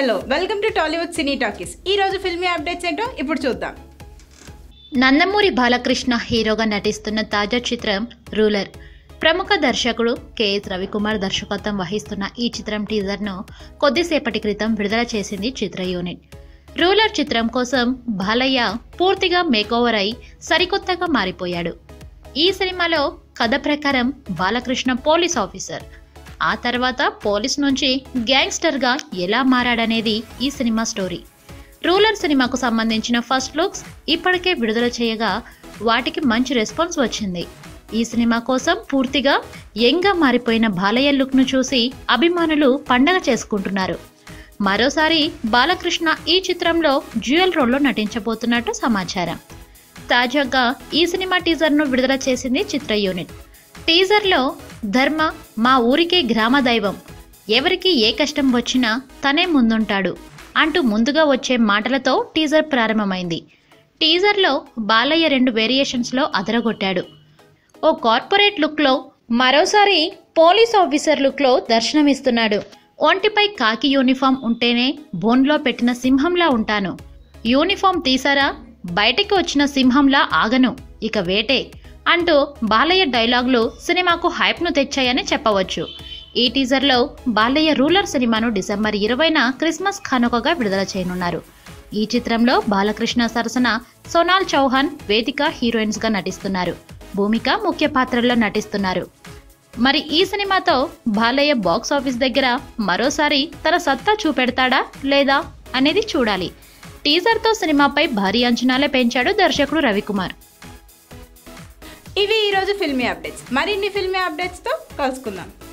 hello welcome to Tollywood cine talkies ఈ రోజు filmy updates ఏంటో ఇప్పుడు చూద్దాం నందమూరి బాలకృష్ణ హీరోగా నటిస్తున్న తాజా చిత్రం రూలర్ ప్రముఖ దర్శకుడు కెఎస్ రవికుమార్ దర్శకత్వం వహిస్తున్న ఈ చిత్రం టీజర్ను కొద్దిసేపటి క్రితం విడుదల చేసింది చిత్ర యూనిట్ రూలర్ చిత్రం కోసం బాలయ్య పూర్తిగా మేకోవర్ అయి సరికొత్తగా మారిపోయాడు ఈ సినిమాలో కథ ప్రకారం బాలకృష్ణ పోలీస్ ఆఫీసర్ ఆ తర్వాత పోలీస్ నుంచి గ్యాంగ్స్టర్గా ఎలా మారాడనేది ఈ సినిమా స్టోరీ రూలర్ సినిమాకు సంబంధించిన ఫస్ట్ లుక్స్ ఇప్పటికే విడుదల చేయగా వాటికి మంచి రెస్పాన్స్ వచ్చింది ఈ సినిమా కోసం పూర్తిగా యంగ్గా మారిపోయిన బాలయ్య లుక్ను చూసి అభిమానులు పండగ చేసుకుంటున్నారు మరోసారి బాలకృష్ణ ఈ చిత్రంలో జ్యువెల్ రోల్లో నటించబోతున్నట్టు సమాచారం తాజాగా ఈ సినిమా టీజర్ను విడుదల చేసింది చిత్ర యూనిట్ టీజర్లో ధర్మ మా ఊరికే గ్రామ దైవం ఎవరికి ఏ కష్టం వచ్చినా తనే ముందుంటాడు అంటూ ముందుగా వచ్చే మాటలతో టీజర్ ప్రారంభమైంది టీజర్లో బాలయ్య రెండు వేరియేషన్స్లో అదరగొట్టాడు ఓ కార్పొరేట్ లుక్లో మరోసారి పోలీస్ ఆఫీసర్ లుక్లో దర్శనమిస్తున్నాడు ఒంటిపై కాకి యూనిఫామ్ ఉంటేనే బోన్లో పెట్టిన సింహంలా ఉంటాను యూనిఫామ్ తీసారా బయటికి వచ్చిన సింహంలా ఆగను ఇక వేటే అంటూ బాలయ్య డైలాగులు సినిమాకు హైప్ను తెచ్చాయని చెప్పవచ్చు ఈ టీజర్లో బాలయ్య రూలర్ సినిమాను డిసెంబర్ ఇరవైన క్రిస్మస్ కానుకగా విడుదల చేయనున్నారు ఈ చిత్రంలో బాలకృష్ణ సరసన సోనాల్ చౌహాన్ వేదిక హీరోయిన్స్గా నటిస్తున్నారు భూమిక ముఖ్య పాత్రల్లో నటిస్తున్నారు మరి ఈ సినిమాతో బాలయ్య బాక్స్ ఆఫీస్ దగ్గర మరోసారి తన సత్తా చూపెడతాడా లేదా అనేది చూడాలి టీజర్తో సినిమాపై భారీ అంచనాలే పెంచాడు దర్శకుడు రవికుమార్ ఇవి ఈ రోజు ఫిల్మీ అప్డేట్స్ మరిన్ని ఫిల్మీ అప్డేట్స్తో కలుసుకుందాం